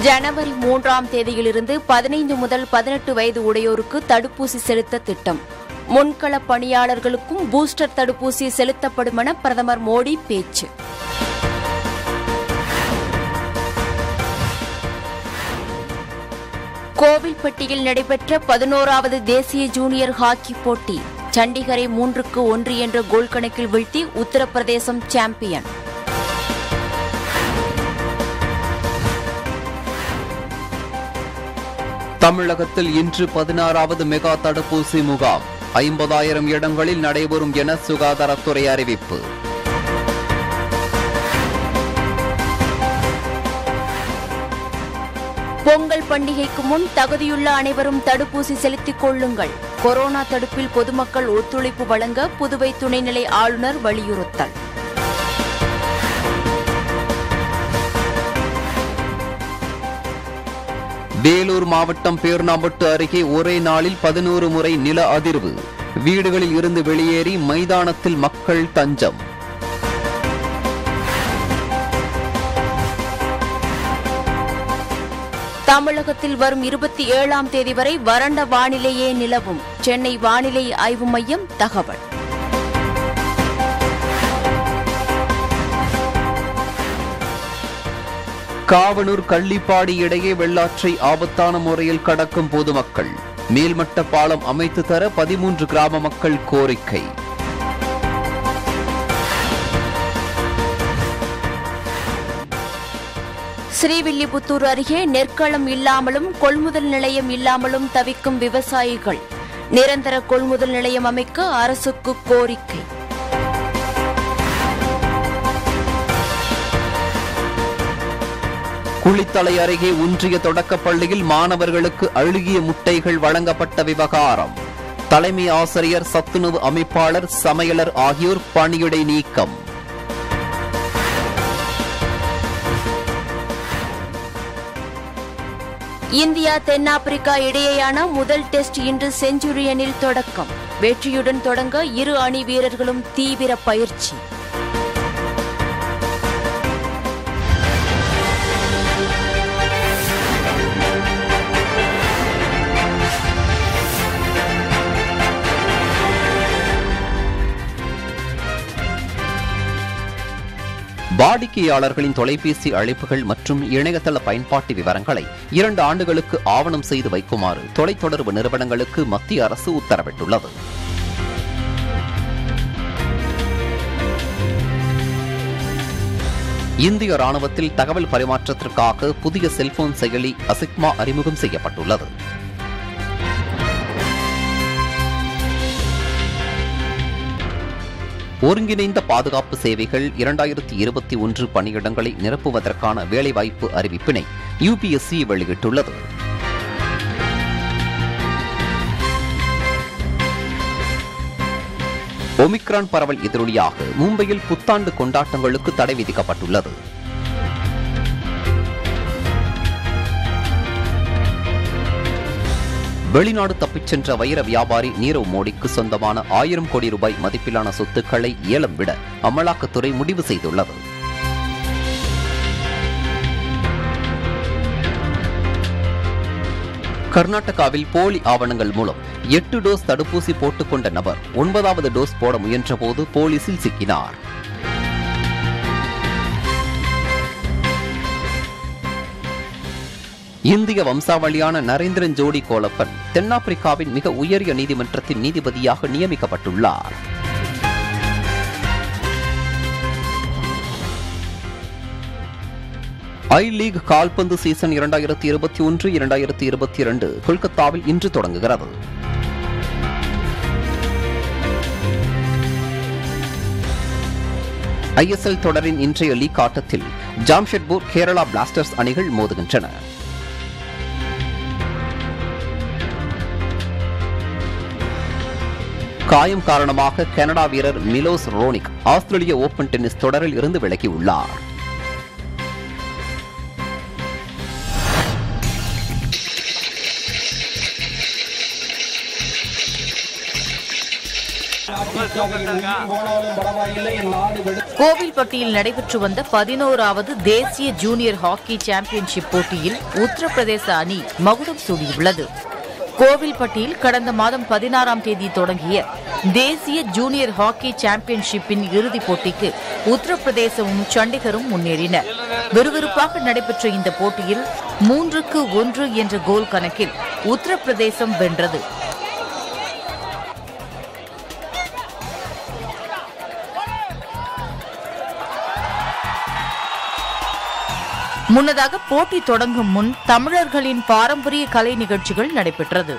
ஜனவரி மூன்றாம் தேதியிலிருந்து பதினைந்து முதல் பதினெட்டு வயது உடையோருக்கு தடுப்பூசி செலுத்த திட்டம் முன்கள பணியாளர்களுக்கும் பூஸ்டர் தடுப்பூசி செலுத்தப்படும் என பிரதமர் மோடி பேச்சு கோவில்பட்டியில் நடைபெற்ற பதினோராவது தேசிய ஜூனியர் ஹாக்கி போட்டி சண்டிகரை மூன்றுக்கு ஒன்று என்ற கோல் கணக்கில் வீழ்த்தி உத்தரப்பிரதேசம் சாம்பியன் தமிழகத்தில் இன்று பதினாறாவது மெகா தடுப்பூசி முகாம் ஐம்பதாயிரம் இடங்களில் நடைபெறும் என சுகாதாரத்துறை அறிவிப்பு பொங்கல் பண்டிகைக்கு முன் தகுதியுள்ள அனைவரும் தடுப்பூசி செலுத்திக் கொள்ளுங்கள் கொரோனா தடுப்பில் பொதுமக்கள் ஒத்துழைப்பு வழங்க புதுவை துணைநிலை ஆளுநர் வலியுறுத்தல் வேலூர் மாவட்டம் பேர்ணாம்பட்டு அருகே ஒரே நாளில் பதினோரு முறை நில அதிர்வு வீடுகளில் இருந்து வெளியேறி மைதானத்தில் மக்கள் தஞ்சம் தமிழகத்தில் வரும் இருபத்தி ஏழாம் தேதி வரை வறண்ட வானிலையே நிலவும் சென்னை வானிலை ஆய்வு மையம் தகவல் காவனூர் கள்ளிப்பாடி இடையே வெள்ளாற்றை ஆபத்தான முறையில் கடக்கும் பொதுமக்கள் மேல்மட்ட பாலம் அமைத்து தர பதிமூன்று கிராம மக்கள் கோரிக்கை ஸ்ரீவில்லிபுத்தூர் அருகே நெற்களம் இல்லாமலும் கொள்முதல் நிலையம் இல்லாமலும் தவிக்கும் விவசாயிகள் நிரந்தர கொள்முதல் நிலையம் அமைக்க அரசுக்கு கோரிக்கை குளித்தலை அருகே ஒன்றிய தொடக்கப் பள்ளியில் மாணவர்களுக்கு அழுகிய முட்டைகள் வழங்கப்பட்ட விவகாரம் தலைமை ஆசிரியர் சத்துணவு அமைப்பாளர் சமையலர் ஆகியோர் பணியிடை நீக்கம் இந்தியா தென்னாப்பிரிக்கா இடையேயான முதல் டெஸ்ட் இன்று செஞ்சுரியனில் தொடக்கம் வெற்றியுடன் தொடங்க இரு அணி வீரர்களும் தீவிர பயிற்சி வாடிக்கையாளர்களின் தொலைபேசி அழைப்புகள் மற்றும் இணையதள பயன்பாட்டு விவரங்களை இரண்டு ஆண்டுகளுக்கு ஆவணம் செய்து வைக்குமாறு தொலைத்தொடர்பு நிறுவனங்களுக்கு மத்திய அரசு உத்தரவிட்டுள்ளது இந்திய ராணுவத்தில் தகவல் பரிமாற்றத்திற்காக புதிய செல்போன் செயலி அசிக்மா அறிமுகம் செய்யப்பட்டுள்ளது ஒருங்கிணைந்த பாதுகாப்பு சேவைகள் இரண்டாயிரத்தி இருபத்தி ஒன்று பணியிடங்களை நிரப்புவதற்கான வேலைவாய்ப்பு அறிவிப்பினை யுபிஎஸ்சி வெளியிட்டுள்ளது ஒமிக்ரான் பரவல் எதிரொலியாக மும்பையில் புத்தாண்டு கொண்டாட்டங்களுக்கு தடை விதிக்கப்பட்டுள்ளது வெளிநாடு தப்பிச் சென்ற வைர வியாபாரி நீரவ் மோடிக்கு சொந்தமான ஆயிரம் கோடி ரூபாய் மதிப்பிலான சொத்துக்களை ஏலம் விட அமலாக்கத்துறை முடிவு செய்துள்ளது கர்நாடகாவில் போலி ஆவணங்கள் மூலம் எட்டு டோஸ் தடுப்பூசி போட்டுக்கொண்ட நபர் ஒன்பதாவது டோஸ் போட முயன்றபோது போலீசில் சிக்கினார் இந்திய வம்சாவளியான நரேந்திரன் ஜோடி கோலப்பன் தென்னாப்பிரிக்காவின் மிக உயரிய நீதிமன்றத்தின் நீதிபதியாக நியமிக்கப்பட்டுள்ளார் ஐ லீக் கால்பந்து சீசன் இரண்டாயிரத்தி இருபத்தி ஒன்று இரண்டாயிரத்தி இருபத்தி இரண்டு கொல்கத்தாவில் இன்று தொடங்குகிறது ஐஎஸ்எல் தொடரின் இன்றைய லீக் ஆட்டத்தில் ஜாம்ஷெட்பூர் கேரளா பிளாஸ்டர்ஸ் அணிகள் மோதுகின்றன காயம் காரணமாக கனடா வீரர் மிலோஸ் ரோனிக் ஆஸ்திரேலிய ஓபன் டென்னிஸ் தொடரில் இருந்து விலகியுள்ளார் கோவில்பட்டியில் நடைபெற்று வந்த பதினோராவது தேசிய ஜூனியர் ஹாக்கி சாம்பியன்ஷிப் போட்டியில் உத்தரப்பிரதேச அணி மகுடம் சூடியுள்ளது கோவில்பட்டியில் கடந்த மாதம் பதினாறாம் தேதி தொடங்கிய தேசிய ஜூனியர் ஹாக்கி சாம்பியன்ஷிப்பின் இறுதிப் போட்டிக்கு உத்தரப்பிரதேசமும் சண்டிகரும் முன்னேறின விறுவிறுப்பாக நடைபெற்ற இந்த போட்டியில் மூன்றுக்கு ஒன்று என்ற கோல் கணக்கில் உத்தரப்பிரதேசம் வென்றது முன்னதாக போட்டி தொடங்கும் முன் தமிழர்களின் பாரம்பரிய கலை நிகழ்ச்சிகள் நடைபெற்றது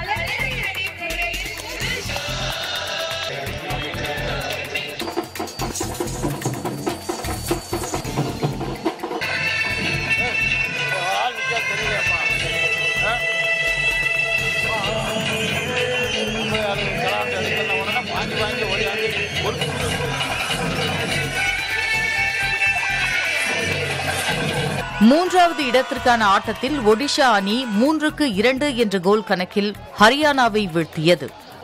மூன்றாவது இடத்திற்கான ஆட்டத்தில் ஒடிஷா அணி மூன்றுக்கு இரண்டு என்ற கோல் கணக்கில் ஹரியானாவை வீழ்த்தியது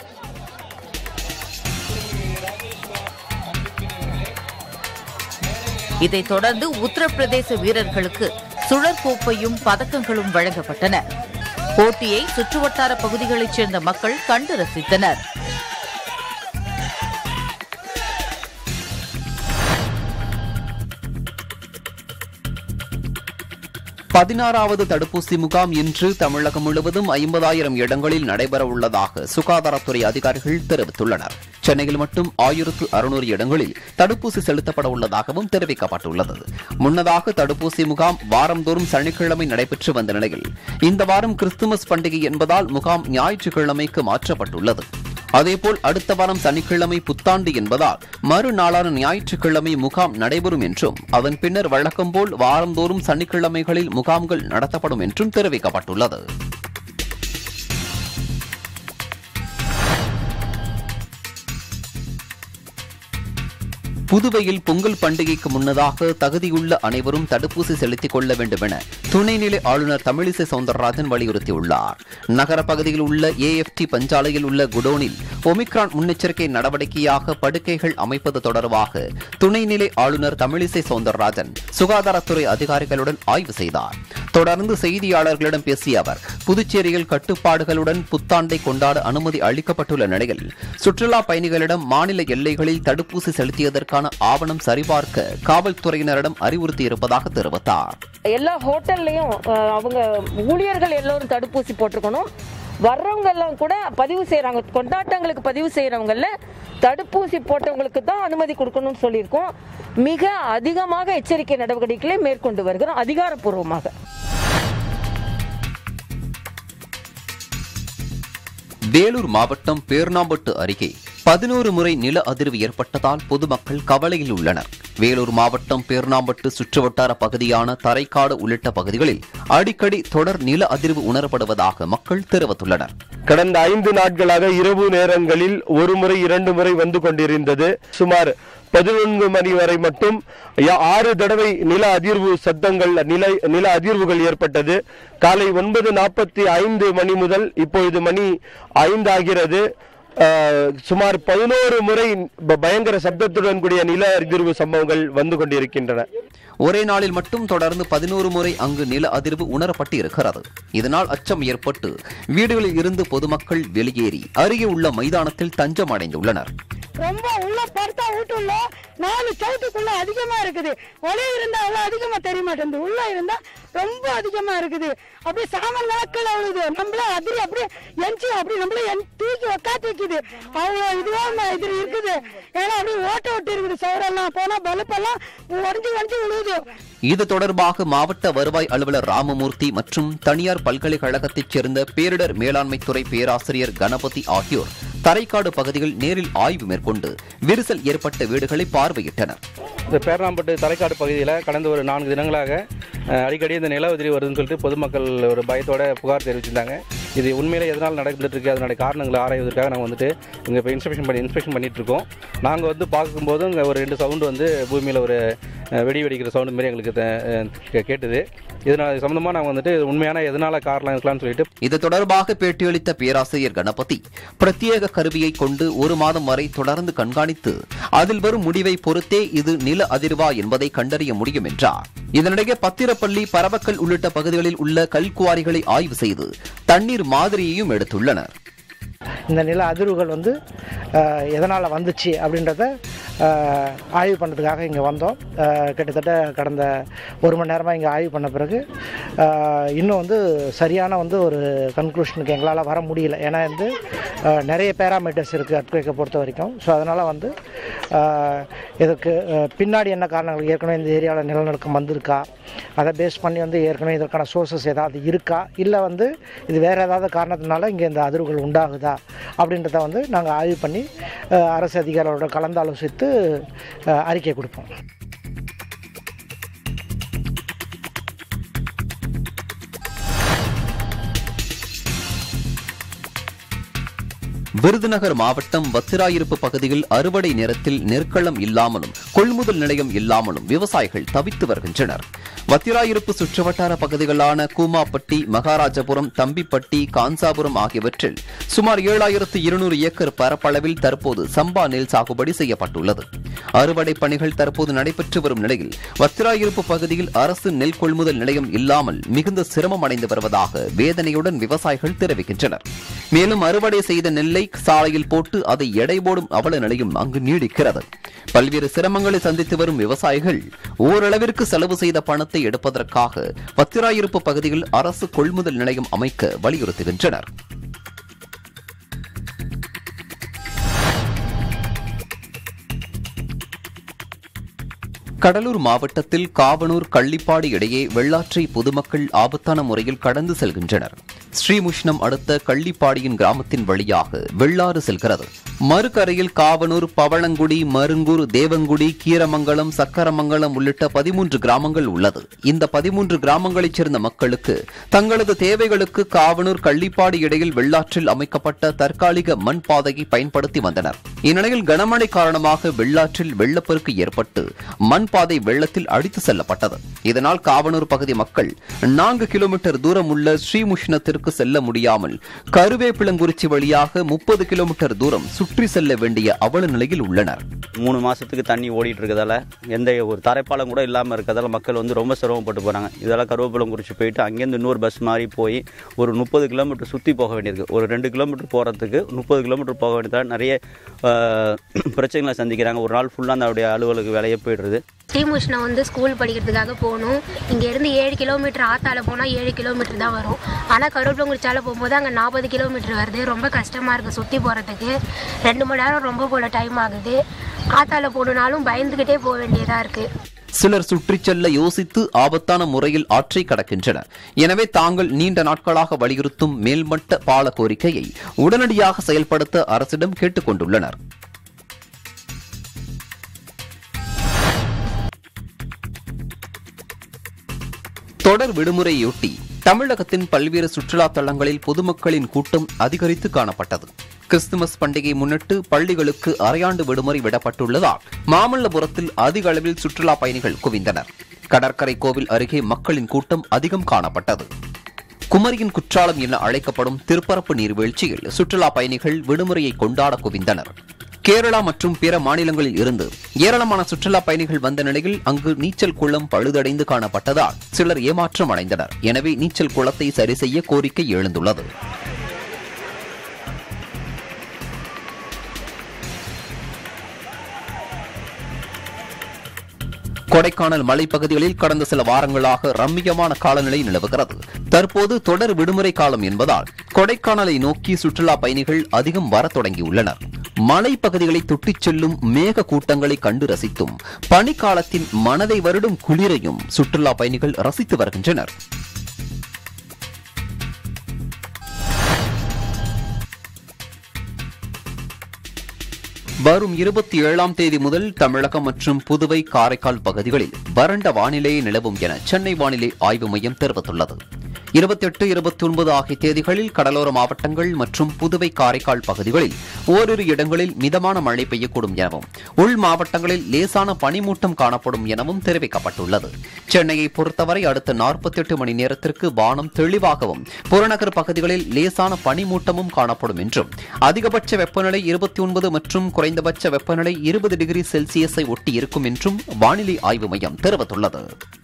இதைத் தொடர்ந்து உத்தரப்பிரதேச வீரர்களுக்கு சுழற்கோப்பையும் பதக்கங்களும் வழங்கப்பட்டன போட்டியை சுற்றுவட்டார பகுதிகளைச் சேர்ந்த மக்கள் கண்டு ரசித்தனர் பதினாறாவது தடுப்பூசி முகாம் இன்று தமிழகம் முழுவதும் ஐம்பதாயிரம் இடங்களில் நடைபெற உள்ளதாக சுகாதாரத்துறை அதிகாரிகள் தெரிவித்துள்ளனர் சென்னையில் மட்டும் ஆயிரத்து அறுநூறு இடங்களில் தடுப்பூசி செலுத்தப்பட உள்ளதாகவும் தெரிவிக்கப்பட்டுள்ளது முன்னதாக தடுப்பூசி முகாம் வாரந்தோறும் சனிக்கிழமை நடைபெற்று வந்த நிலையில் இந்த வாரம் கிறிஸ்துமஸ் பண்டிகை என்பதால் முகாம் ஞாயிற்றுக்கிழமைக்கு மாற்றப்பட்டுள்ளது அதேபோல் அடுத்த வாரம் சனிக்கிழமை புத்தாண்டு என்பதால் மறுநாளான ஞாயிற்றுக்கிழமை முகாம் நடைபெறும் என்றும் அதன் பின்னர் வழக்கம்போல் வாரந்தோறும் சனிக்கிழமைகளில் முகாம்கள் நடத்தப்படும் என்றும் தெரிவிக்கப்பட்டுள்ளது புதுவையில் பொங்கல் பண்டிகைக்கு முன்னதாக தகுதியுள்ள அனைவரும் தடுப்பூசி செலுத்திக் கொள்ள வேண்டும் என துணைநிலை ஆளுநர் தமிழிசை சவுந்தரராஜன் வலியுறுத்தியுள்ளார் நகர பகுதியில் உள்ள ஏஎஃப்டி பஞ்சாலையில் உள்ள குடோனில் ஒமிக்ரான் முன்னெச்சரிக்கை நடவடிக்கையாக படுக்கைகள் அமைப்பது தொடர்பாக துணைநிலை ஆளுநர் தமிழிசை சவுந்தரராஜன் சுகாதாரத்துறை அதிகாரிகளுடன் ஆய்வு செய்தார் தொடர்ந்து செய்தியாளர்களிடம் பேசிய அவர் புதுச்சேரியில் கட்டுப்பாடுகளுடன் புத்தாண்டை கொண்டாட அனுமதி அளிக்கப்பட்டுள்ள நிலையில் சுற்றுலா பயணிகளிடம் மாநில எல்லைகளில் தடுப்பூசி செலுத்தியதற்கான ஆவணம் சரிபார்க்க காவல்துறையினரிடம் அறிவுறுத்தியிருப்பதாக தெரிவித்தார் எல்லா ஹோட்டல்லையும் அஹ், அவங்க ஊழியர்கள் எல்லோரும் தடுப்பூசி போட்டிருக்கணும் வர்றவங்க எல்லாம் கூட பதிவு செய்கிறாங்க கொண்டாட்டங்களுக்கு பதிவு செய்கிறவங்கள தடுப்பூசி போட்டவங்களுக்கு தான் அனுமதி கொடுக்கணும்னு சொல்லியிருக்கோம் மிக அதிகமாக எச்சரிக்கை நடவடிக்கைகளை மேற்கொண்டு வருகிறோம் அதிகாரப்பூர்வமாக வேலூர் மாவட்டம் பேர்ணாம்பட்டு அருகே பதினோரு முறை நில அதிர்வு ஏற்பட்டதால் பொதுமக்கள் கவலையில் உள்ளனர் வேலூர் மாவட்டம் பேர்ணாம்பட்டு சுற்றுவட்டார பகுதியான தரைக்காடு உள்ளிட்ட பகுதிகளில் அடிக்கடி தொடர் நில அதிர்வு உணரப்படுவதாக மக்கள் தெரிவித்துள்ளனர் கடந்த ஐந்து நாட்களாக இரவு நேரங்களில் ஒரு முறை இரண்டு முறை வந்து கொண்டிருந்தது சுமார் பதினொன்று மணி வரை மட்டும் யா- ஆறு தடவை நில அதிர்வு சத்தங்கள் நில நில அதிர்வுகள் ஏற்பட்டது காலை ஒன்பது நாற்பத்தி ஐந்து மணி முதல் இப்பொழுது மணி ஐந்து ஆகிறது அஹ், சுமார் பதினோரு முறை ப- பயங்கர சப்தத்துடன் கூடிய நில அதிர்வு சம்பவங்கள் வந்து கொண்டிருக்கின்றன ஒரே நாளில் மட்டும் தொடர்ந்து பதினோரு முறை அங்கு நில அதிர்வு உணரப்பட்டு இருக்கிறது இதனால் அச்சம் ஏற்பட்டு வீடுகளில் இருந்து பொதுமக்கள் வெளியேறி அருகே உள்ள மைதானத்தில் தஞ்சம் அடைந்துள்ளனர் ரொம்ப உள்ள படுத்தா வீட்டுள்ள நாலு சவுத்துக்குள்ள அதிகமா இருக்குது ஒளி இருந்தா அவ்வளவு அதிகமா தெரிய மாட்டேங்குது உள்ள இருந்தா ரொம்ப அதிகமா இருக்குது அப்படியே சாமான் நாட்கள் அவ்வளவு நம்மள அதிரி அப்படியே எஞ்சி அப்படி நம்மள என்- தூக்கி உக்காத்து வைக்குது அவ்வளவு இதுவா ம- இது இருக்குது ஏன்னா அப்படியே ஓட்ட விட்டு இருக்குது சவரெல்லாம் போனா பல்பெல்லாம் உடஞ்சி உடஞ்சி விழுவுது இது தொடர்பாக மாவட்ட வருவாய் அலுவலர் ராமமூர்த்தி மற்றும் தனியார் பல்கலைக்கழகத்தைச் சேர்ந்த பேரிடர் மேலாண்மை துறை பேராசிரியர் கணபதி ஆகியோர் தரைக்காடு பகுதியில் நேரில் ஆய்வு மேற்கொண்டு விரிசல் ஏற்பட்ட வீடுகளை பார்வையிட்டனர் இந்த பேரணாம்பட்டு தலைக்காடு பகுதியில் கடந்த ஒரு நான்கு தினங்களாக அஹ், அடிக்கடி இந்த நில உதிரி வருதுன்னு சொல்லிட்டு பொதுமக்கள் ஒரு பயத்தோட புகார் தெரிவிச்சிருந்தாங்க இது உண்மையிலே எதனால் நடந்துட்டு இருக்கு அதனுடைய காரணங்களை ஆராய்வதற்காக நாங்கள் வந்துட்டு இங்கே இப்போ இன்ஸ்பெக்ஷன் பண்ணி இன்ஸ்பெக்ஷன் பண்ணிட்டு இருக்கோம் நாங்கள் வந்து பார்க்கும்போது இங்கே ஒரு ரெண்டு சவுண்டு வந்து பூமியில் ஒரு அஹ், வெடி வெடிக்கிற சவுண்டு மாரி எங்களுக்கு தெ- அஹ், கே- கேட்டுது இதனால் சம்மந்தமாக நாங்கள் வந்துட்டு இது உண்மையான எதனால் காரணம் இருக்கலாம்னு சொல்லிட்டு இது தொடர்பாக பேட்டியளித்த பேராசிரியர் கணபதி பிரத்யேக கருவியை கொண்டு ஒரு மாதம் வரை தொடர்ந்து கண்காணித்து அதில் வரும் முடிவை பொறுத்தே இது நில அதிர்வா என்பதை கண்டறிய முடியும் என்றார் இதனிடையே பத்திரப்பள்ளி பரவக்கல் உள்ளிட்ட பகுதிகளில் உள்ள கல்குவாரிகளை ஆய்வு செய்து தண்ணீர் மாதிரியையும் எடுத்துள்ளனர் இந்த நில அதிர்வுகள் வந்து எதனால் வந்துச்சு அப்படின்றத அஹ், ஆய்வு பண்ணுறதுக்காக இங்கே வந்தோம் அஹ், கிட்டத்தட்ட கடந்த ஒரு மணி நேரமாக இங்கே ஆய்வு பண்ண பிறகு அஹ், இன்னும் வந்து சரியான வந்து ஒரு கன்க்ளூஷனுக்கு எங்களால் வர முடியல ஏன்னா வந்து அஹ், நிறைய பேராமீட்டர்ஸ் இருக்குது அட்வைக்கை பொறுத்த வரைக்கும் ஸோ அதனால் வந்து அஹ், இதுக்கு அஹ், பின்னாடி என்ன காரணங்கள் ஏற்கனவே இந்த ஏரியாவில் நிலநடுக்கம் வந்திருக்கா அதை பேஸ் பண்ணி வந்து ஏற்கனவே இதற்கான சோர்சஸ் ஏதாவது இருக்கா இல்லை வந்து இது வேறு ஏதாவது காரணத்தினால இங்கே இந்த அதிர்வுகள் உண்டாகுதா அப்படின்றத வந்து நாங்கள் ஆய்வு பண்ணி அஹ், அரசு அதிகாரிகளோட கலந்தாலோசித்து அஹ், அறிக்கை கொடுப்போம் விருதுநகர் மாவட்டம் வத்திராயிருப்பு பகுதியில் அறுவடை நேரத்தில் நெற்களம் இல்லாமலும் கொள்முதல் நிலையம் இல்லாமலும் விவசாயிகள் தவித்து வருகின்றனர் வத்திராயிருப்பு சுற்றுவட்டார பகுதிகளான கூமாப்பட்டி மகாராஜபுரம் தம்பிப்பட்டி காஞ்சாபுரம் ஆகியவற்றில் சுமார் ஏழாயிரத்து இருநூறு ஏக்கர் பரப்பளவில் தற்போது சம்பா நெல் சாகுபடி செய்யப்பட்டுள்ளது அறுவடை பணிகள் தற்போது நடைபெற்று வரும் நிலையில் வத்திராயிருப்பு பகுதியில் அரசு நெல் கொள்முதல் நிலையம் இல்லாமல் மிகுந்த சிரமம் அடைந்து வருவதாக வேதனையுடன் விவசாயிகள் தெரிவிக்கின்றனர் மேலும் அறுவடை செய்த நெல்லை சாலையில் போட்டு அதை எடை போடும் அவல நிலையும் அங்கு நீடிக்கிறது பல்வேறு சிரமங்களை சந்தித்து வரும் விவசாயிகள் ஓரளவிற்கு செலவு செய்த பணத்தை எடுப்பதற்காக பத்திராயிருப்பு பகுதியில் அரசு கொள்முதல் நிலையம் அமைக்க வலியுறுத்துகின்றனர் கடலூர் மாவட்டத்தில் காவனூர் கள்ளிப்பாடி இடையே வெள்ளாற்றை பொதுமக்கள் ஆபத்தான முறையில் கடந்து செல்கின்றனர் ஸ்ரீமுஷ்ணம் அடுத்த கள்ளிப்பாடியின் கிராமத்தின் வழியாக வெள்ளாறு செல்கிறது மறுகரையில் காவனூர் பவளங்குடி மருங்கூர் தேவங்குடி கீரமங்கலம் சக்கரமங்கலம் உள்ளிட்ட பதிமூன்று கிராமங்கள் உள்ளது இந்த பதிமூன்று கிராமங்களைச் சேர்ந்த மக்களுக்கு தங்களது தேவைகளுக்கு காவனூர் கள்ளிப்பாடி இடையில் வெள்ளாற்றில் அமைக்கப்பட்ட தற்காலிக மண் பாதையை பயன்படுத்தி வந்தனர் இந்நிலையில் கனமழை காரணமாக வெள்ளாற்றில் வெள்ளப்பெருக்கு ஏற்பட்டு மண் பாதை வெள்ளத்தில் அடித்து செல்லப்பட்டது இதனால் காவனூர் பகுதி மக்கள் நான்கு கிலோமீட்டர் தூரம் உள்ள ஸ்ரீமுஷ்ணத்திற்கு செல்ல முடியாமல் கருவேப்பிளங்குறிச்சி வழியாக முப்பது கிலோமீட்டர் தூரம் சுற்றி செல்ல வேண்டிய அவல நிலையில் உள்ளனர் மூணு மாதத்துக்கு தண்ணி ஓடிட்டு இருக்கிறதால எந்த ஒரு தரைப்பாலம் கூட இல்லாமல் இருக்கிறதால மக்கள் வந்து ரொம்ப சிரமப்பட்டு போகிறாங்க இதெல்லாம் கருவேப்பிலம் குறித்து போயிட்டு அங்கேருந்து இன்னொரு பஸ் மாதிரி போய் ஒரு முப்பது கிலோமீட்டர் சுற்றி போக வேண்டியிருக்கு ஒரு ரெண்டு கிலோமீட்டர் போகிறதுக்கு முப்பது கிலோமீட்டர் போக வேண்டியதால் நிறைய ஆஹ், பிரச்சனைகளை சந்திக்கிறாங்க ஒரு நாள் ஃபுல்லாக அந்த அவருடைய அலுவலுக்கு வேலையே போயிடுறது ஸ்ரீமுஷ்ணம் வந்து ஸ்கூல் படிக்கிறதுக்காக போகணும் இங்கேருந்து ஏழு கிலோமீட்டர் ஆத்தால போனால் ஏழு கிலோமீட்டர் தான் வரும் ஆனால் கருவேப்பிலங்குறிச்சால போகும்போது அங்கே நாற்பது கிலோமீட்டர் வருது ரொம்ப கஷ்டமாக இருக்குது சுற்றி போகிறதுக்கு ரெண்டு மணி நேரம் ரொம்ப போல டைம் ஆகுது ஆத்தால போகணுனாலும் பயந்துக்கிட்டே போக வேண்டியதாக இருக்குது சிலர் சுற்றிச் செல்ல யோசித்து ஆபத்தான முறையில் ஆற்றை கடக்கின்றனர் எனவே தாங்கள் நீண்ட நாட்களாக வலியுறுத்தும் மேல்மட்ட பால கோரிக்கையை உடனடியாக செயல்படுத்த அரசிடம் கேட்டுக் கொண்டுள்ளனர் தொடர் விடுமுறையொட்டி தமிழகத்தின் பல்வேறு சுற்றுலா தலங்களில் பொதுமக்களின் கூட்டம் அதிகரித்து காணப்பட்டது கிறிஸ்துமஸ் பண்டிகை முன்னிட்டு பள்ளிகளுக்கு அரையாண்டு விடுமுறை விடப்பட்டுள்ளதால் மாமல்லபுரத்தில் அதிக அளவில் சுற்றுலா பயணிகள் குவிந்தனர் கடற்கரை கோவில் அருகே மக்களின் கூட்டம் அதிகம் காணப்பட்டது குமரியின் குற்றாலம் என அழைக்கப்படும் திருப்பரப்பு நீர்வீழ்ச்சியில் சுற்றுலா பயணிகள் விடுமுறையை கொண்டாட குவிந்தனர் கேரளா மற்றும் பிற மாநிலங்களில் இருந்து ஏராளமான சுற்றுலா பயணிகள் வந்த நிலையில் அங்கு நீச்சல் குளம் பழுதடைந்து காணப்பட்டதால் சிலர் ஏமாற்றம் அடைந்தனர் எனவே நீச்சல் குளத்தை சரி செய்ய கோரிக்கை எழுந்துள்ளது கொடைக்கானல் மலைப்பகுதிகளில் கடந்த சில வாரங்களாக ரம்மியமான காலநிலை நிலவுகிறது தற்போது தொடர் விடுமுறை காலம் என்பதால் கொடைக்கானலை நோக்கி சுற்றுலா பயணிகள் அதிகம் வரத் தொடங்கியுள்ளனர் மலைப்பகுதிகளை தொட்டிச் செல்லும் மேக கூட்டங்களை கண்டு ரசித்தும் பனிக்காலத்தின் மனதை வருடும் குளிரையும் சுற்றுலா பயணிகள் ரசித்து வருகின்றனர் வரும் இருபத்தி ஏழாம் தேதி முதல் தமிழகம் மற்றும் புதுவை காரைக்கால் பகுதிகளில் வறண்ட வானிலையே நிலவும் என சென்னை வானிலை ஆய்வு மையம் தெரிவித்துள்ளது இருபத்தெட்டு இருபத்தி ஒன்பது ஆகிய தேதிகளில் கடலோர மாவட்டங்கள் மற்றும் புதுவை காரைக்கால் பகுதிகளில் ஓரிரு இடங்களில் மிதமான மழை பெய்யக்கூடும் எனவும் உள் மாவட்டங்களில் லேசான பனிமூட்டம் காணப்படும் எனவும் தெரிவிக்கப்பட்டுள்ளது சென்னையை பொறுத்தவரை அடுத்த நாற்பத்தி எட்டு மணி நேரத்திற்கு வானம் தெளிவாகவும் புறநகர் பகுதிகளில் லேசான பனிமூட்டமும் காணப்படும் என்றும் அதிகபட்ச வெப்பநிலை இருபத்தி ஒன்பது மற்றும் குறைந்தபட்ச வெப்பநிலை இருபது டிகிரி செல்சியஸை ஒட்டி இருக்கும் என்றும் வானிலை ஆய்வு மையம் தெரிவித்துள்ளது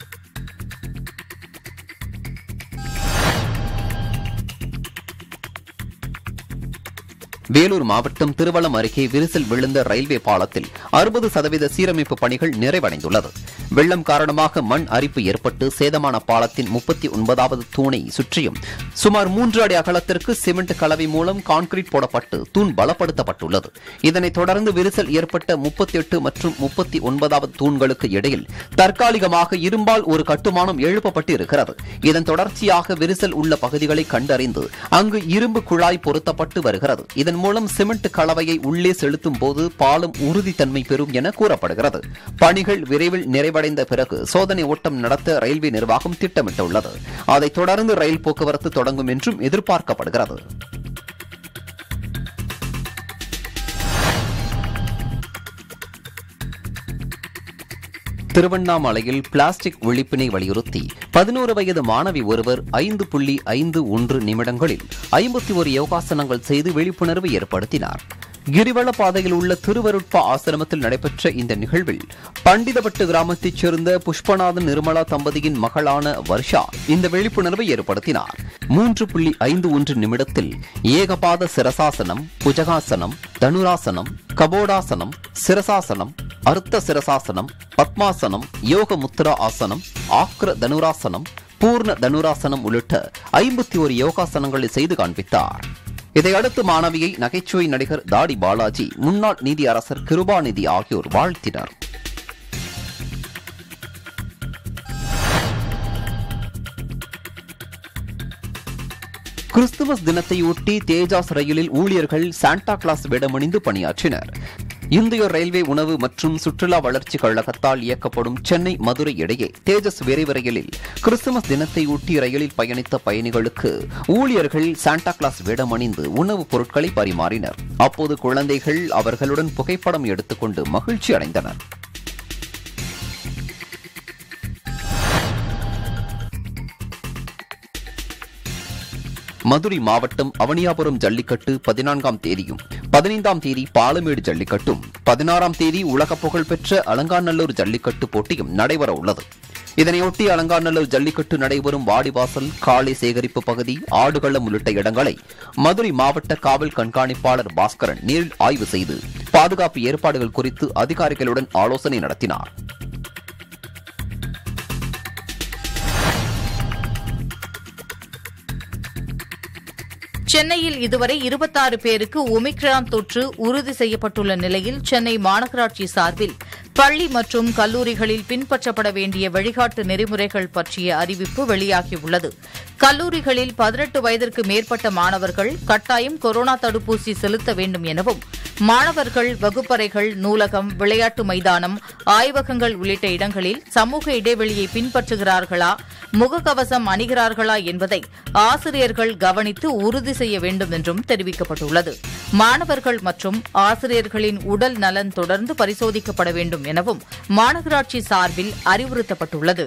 வேலூர் மாவட்டம் திருவள்ளம் அருகே விரிசல் விழுந்த ரயில்வே பாலத்தில் அறுபது சதவீத சீரமைப்பு பணிகள் நிறைவடைந்துள்ளது வெள்ளம் காரணமாக மண் அரிப்பு ஏற்பட்டு சேதமான பாலத்தின் முப்பத்தி ஒன்பதாவது தூணை சுற்றியும் சுமார் மூன்று அடி அகலத்திற்கு சிமெண்ட் கலவை மூலம் கான்கிரீட் போடப்பட்டு தூண் பலப்படுத்தப்பட்டுள்ளது இதனைத் தொடர்ந்து விரிசல் ஏற்பட்ட முப்பத்தி எட்டு மற்றும் முப்பத்தி ஒன்பதாவது தூண்களுக்கு இடையில் தற்காலிகமாக இரும்பால் ஒரு கட்டுமானம் எழுப்பப்பட்டு இருக்கிறது இதன் தொடர்ச்சியாக விரிசல் உள்ள பகுதிகளை கண்டறிந்து அங்கு இரும்பு குழாய் பொருத்தப்பட்டு வருகிறது இதன் மூலம் சிமெண்ட் கலவையை உள்ளே செலுத்தும் போது பாலம் உறுதித்தன்மை பெறும் என கூறப்படுகிறது பணிகள் விரைவில் நிறைவடைந்த பிறகு சோதனை ஓட்டம் நடத்த ரயில்வே நிர்வாகம் திட்டமிட்டுள்ளது அதைத் தொடர்ந்து ரயில் போக்குவரத்து தொடங்கும் என்றும் எதிர்பார்க்கப்படுகிறது திருவண்ணாமலையில் பிளாஸ்டிக் ஒழிப்பினை வலியுறுத்தி பதினோரு வயது மாணவி ஒருவர் ஐந்து புள்ளி ஐந்து ஒன்று நிமிடங்களில் ஐம்பத்தி ஒரு யோகாசனங்கள் செய்து விழிப்புணர்வு ஏற்படுத்தினார் கிரிவல பாதையில் உள்ள திருவருட்பா ஆசிரமத்தில் நடைபெற்ற இந்த நிகழ்வில் பண்டிதபட்டு கிராமத்தைச் சேர்ந்த புஷ்பநாதன் நிர்மலா தம்பதியின் மகளான வர்ஷா இந்த விழிப்புணர்வை ஏற்படுத்தினார் மூன்று புள்ளி ஐந்து ஒன்று நிமிடத்தில் ஏகபாத சிரசாசனம் புஜகாசனம் தனுராசனம் கபோடாசனம் சிரசாசனம் அர்த்த சிரசாசனம் பத்மாசனம் யோக முத்ரா ஆசனம் ஆக்ர தனுராசனம் பூர்ண தனுராசனம் உள்ளிட்ட ஐம்பத்தி ஒரு யோகாசனங்களை செய்து காண்பித்தார் இதையடுத்து மாணவியை நகைச்சுவை நடிகர் தாடி பாலாஜி முன்னாள் நீதி அரசர் கிருபாநிதி ஆகியோர் வாழ்த்தினர் கிறிஸ்துமஸ் தினத்தையொட்டி தேஜாஸ் ரயிலில் ஊழியர்கள் சாண்டா கிளாஸ் வேடமணிந்து பணியாற்றினர் இந்திய ரயில்வே உணவு மற்றும் சுற்றுலா வளர்ச்சி கழகத்தால் இயக்கப்படும் சென்னை மதுரை இடையே தேஜஸ் விரைவு ரயிலில் கிறிஸ்துமஸ் தினத்தையொட்டி ரயிலில் பயணித்த பயணிகளுக்கு ஊழியர்கள் சாண்டா கிளாஸ் வேடமணிந்து உணவுப் பொருட்களை பரிமாறினர் அப்போது குழந்தைகள் அவர்களுடன் புகைப்படம் எடுத்துக்கொண்டு மகிழ்ச்சி அடைந்தனர் மதுரை மாவட்டம் அவனியாபுரம் ஜல்லிக்கட்டு பதினான்காம் தேதியும் பதினைந்தாம் தேதி பாலமேடு ஜல்லிக்கட்டும் பதினாறாம் தேதி உலக புகழ்பெற்ற அலங்காநல்லூர் ஜல்லிக்கட்டு போட்டியும் நடைபெற உள்ளது இதனையொட்டி அலங்காநல்லூர் ஜல்லிக்கட்டு நடைபெறும் வாடிவாசல் காளை சேகரிப்பு பகுதி ஆடுகளம் உள்ளிட்ட இடங்களை மதுரை மாவட்ட காவல் கண்காணிப்பாளர் பாஸ்கரன் நேரில் ஆய்வு செய்து பாதுகாப்பு ஏற்பாடுகள் குறித்து அதிகாரிகளுடன் ஆலோசனை நடத்தினார் சென்னையில் இதுவரை இருபத்தாறு பேருக்கு ஒமிக்ரான் தொற்று உறுதி செய்யப்பட்டுள்ள நிலையில் சென்னை மாநகராட்சி சார்பில் பள்ளி மற்றும் கல்லூரிகளில் பின்பற்றப்பட வேண்டிய வழிகாட்டு நெறிமுறைகள் பற்றிய அறிவிப்பு வெளியாகியுள்ளது கல்லூரிகளில் பதினெட்டு வயதிற்கு மேற்பட்ட மாணவர்கள் கட்டாயம் கொரோனா தடுப்பூசி செலுத்த வேண்டும் எனவும் மாணவர்கள் வகுப்பறைகள் நூலகம் விளையாட்டு மைதானம் ஆய்வகங்கள் உள்ளிட்ட இடங்களில் சமூக இடைவெளியை பின்பற்றுகிறார்களா முகக்கவசம் அணிகிறார்களா என்பதை ஆசிரியர்கள் கவனித்து உறுதி செய்ய வேண்டும் என்றும் தெரிவிக்கப்பட்டுள்ளது மாணவர்கள் மற்றும் ஆசிரியர்களின் உடல் நலன் தொடர்ந்து பரிசோதிக்கப்பட வேண்டும் எனவும் மாநகராட்சி சார்பில் அறிவுறுத்தப்பட்டுள்ளது